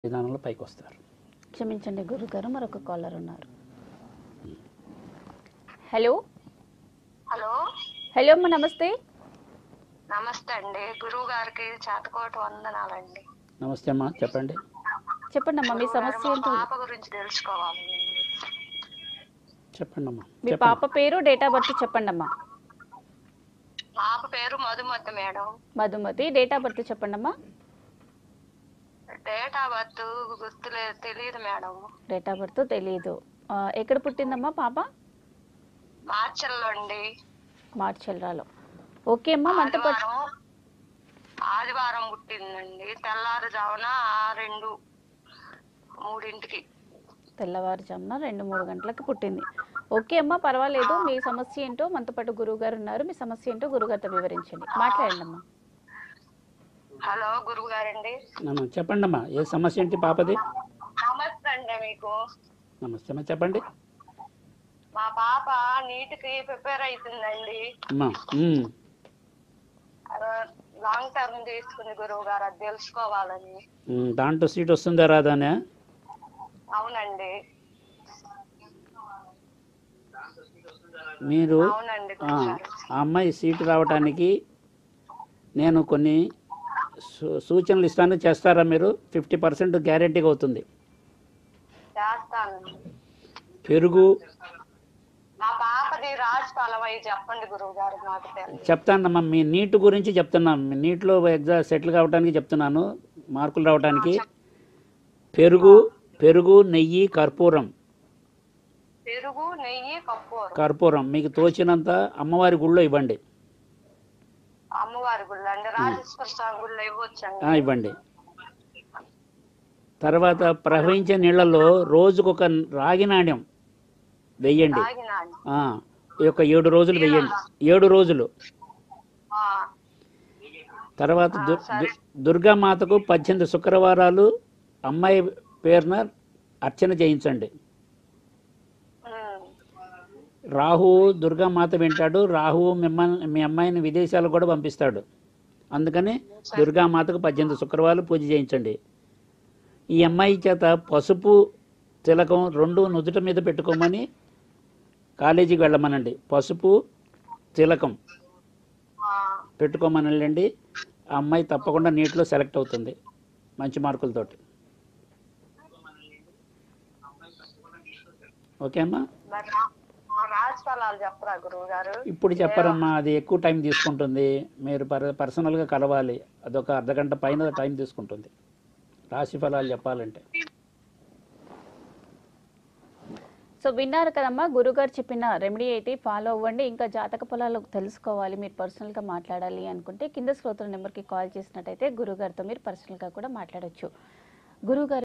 విధానంలో పైకి వస్తారు క్షమించండి గురుగారు మరొక కాలర్ ఉన్నారు హలో హలో హలో అమ్మ నమస్తే నమస్తే అండి గురువు గారికి చేతకోట వందనాలండి నమస్తే అమ్మా చెప్పండి చెప్పండి అమ్మా మీ గురువు గారు, సమస్య మా ఏంటో పాప గురించి తెలుసుకోవాలి చెప్పండి అమ్మా మీ చెప్పండి పాప పేరు డేట్ ఆఫ్ బర్త్ చెప్పండి అమ్మా పాప పేరు Madhumathi madam Madhumathi date of birth చెప్పండి అమ్మా డేట్ ఆఫ్ బర్త్ గుర్తులేదు తెలియదు మేడం డేట్ ఆఫ్ బర్త్ తెలియదు ఆ, ఎక్కడ పుట్టిందమ్మా పాప మార్చల్లో అండి మార్చెల్రాలో ఓకే అమ్మా మనతో పాటు ఆదివారం ఆదివారం పుట్టిందండి తెల్లారుజామున రెండు మూడింటికి తెల్లవారుజామున రెండు మూడు గంటలకు పుట్టింది ఓకే అమ్మా పర్వాలేదు మీ సమస్య ఏంటో మనతో పాటు గురువు గారు ఉన్నారు మీ సమస్య ఏంటో గురుగారితో వివరించండి మాట్లాడండి అమ్మా హలో గురువు గారండి అమ్మా, చెప్పండి అమ్మా ఏ సమస్య ఏంటి పాపది నమస్తే అండి మీకు నమస్తే అమ్మా చెప్పండి మా పాప నీటికి ప్రిపేర్ అవుతుందండి అమ్మా ఉమ్, లాంగ్ టర్మ్ తీసుకుంది గురువు గారు అది తెలుసుకోవాలని ఉమ్, దాంట్లో సీట్ వస్తుందా రాదానే అవునండి మీరు అవునండి ఆ, గురువు గారు ఆ అమ్మాయి సీటు రావడానికి నేను కొన్ని సూ- సూచనలు ఇస్తాను చేస్తారా మీరు ఫిఫ్టీ పర్సెంట్ గ్యారెంటీగా అవుతుంది చేస్తాను పెరుగు మా పాపది రాజ్ ఫలం అయి చెప్పండి గురువు గారు నాకు తెలియదు చెప్తానమ్మా మీ నీట్ గురించి చెప్తున్నాను మీ నీట్లో ఎగ్జామ్ సెటిల్ కావడానికి చెప్తున్నాను మార్కులు రావడానికి పెరుగు పెరుగు నెయ్యి కర్పూరం పెరుగు నెయ్యి కప్పు కర్పూరం మీకు తోచినంత అమ్మవారి గుళ్ళో ఇవ్వండి అమ్మవారి గుళ్ళు అండి రాజేశ్వర స్వామి గుళ్ళు ఇవ్వచ్చండి ఆ, ఇవ్వండి తర్వాత ప్రవహించే నీళ్ళలో రోజుకొక రాగి నాణ్యం వెయ్యండి తాగినాను ఆ, ఈ యొక్క ఏడు రోజులు వెయ్యండి ఏడు రోజులు ఆ, తర్వాత దుర్ దు- దుర్గామాతకు పద్దెనిమిది శుక్రవారాలు అమ్మాయి పేరున అర్చన చేయించండి ఉమ్, రాహువు దుర్గామాత వింటాడు రాహువు మిమ్మల్ని మీ అమ్మాయిని విదేశాలకు కూడా పంపిస్తాడు అందుకని దుర్గామాతకు పద్దెనిమిది శుక్రవారాలు పూజ చేయించండి ఈ అమ్మాయి చేత పసుపు తిలకం రెండు నుదుట మీద పెట్టుకోమని కాలేజీకి వెళ్ళమనండి పసుపు తిలకం ఆ, పెట్టుకోమని వెళ్ళండి ఆ అమ్మాయి తప్పకుండా నీటిలో సెలెక్ట్ అవుతుంది మంచి మార్కులతోటి ఓకే అమ్మా మరి రా- ఆ రాజ్ ఫలాలు చెప్పరా గురువు గారు ఇప్పుడు చెప్పరమ్మా అది ఎక్కువ టైం తీసుకుంటుంది మీరు పర్ పర్సనల్గా కలవాలి అదొక అర్ధగంట పైన టైం తీసుకుంటుంది రాశి ఫలాలు చెప్పాలంటే సో విన్నారు కదమ్మా గురుగారు చెప్పిన రెమెడీ అయితే ఫాలో అవ్వండి ఇంకా జాతక ఫలాలు తెలుసుకోవాలి మీరు పర్సనల్గా మాట్లాడాలి అనుకుంటే కింద శ్రోతల నెంబర్కి కాల్ చేసినట్టయితే గురుగారితో మీరు పర్సనల్గా కూడా మాట్లాడొచ్చు గురుగారు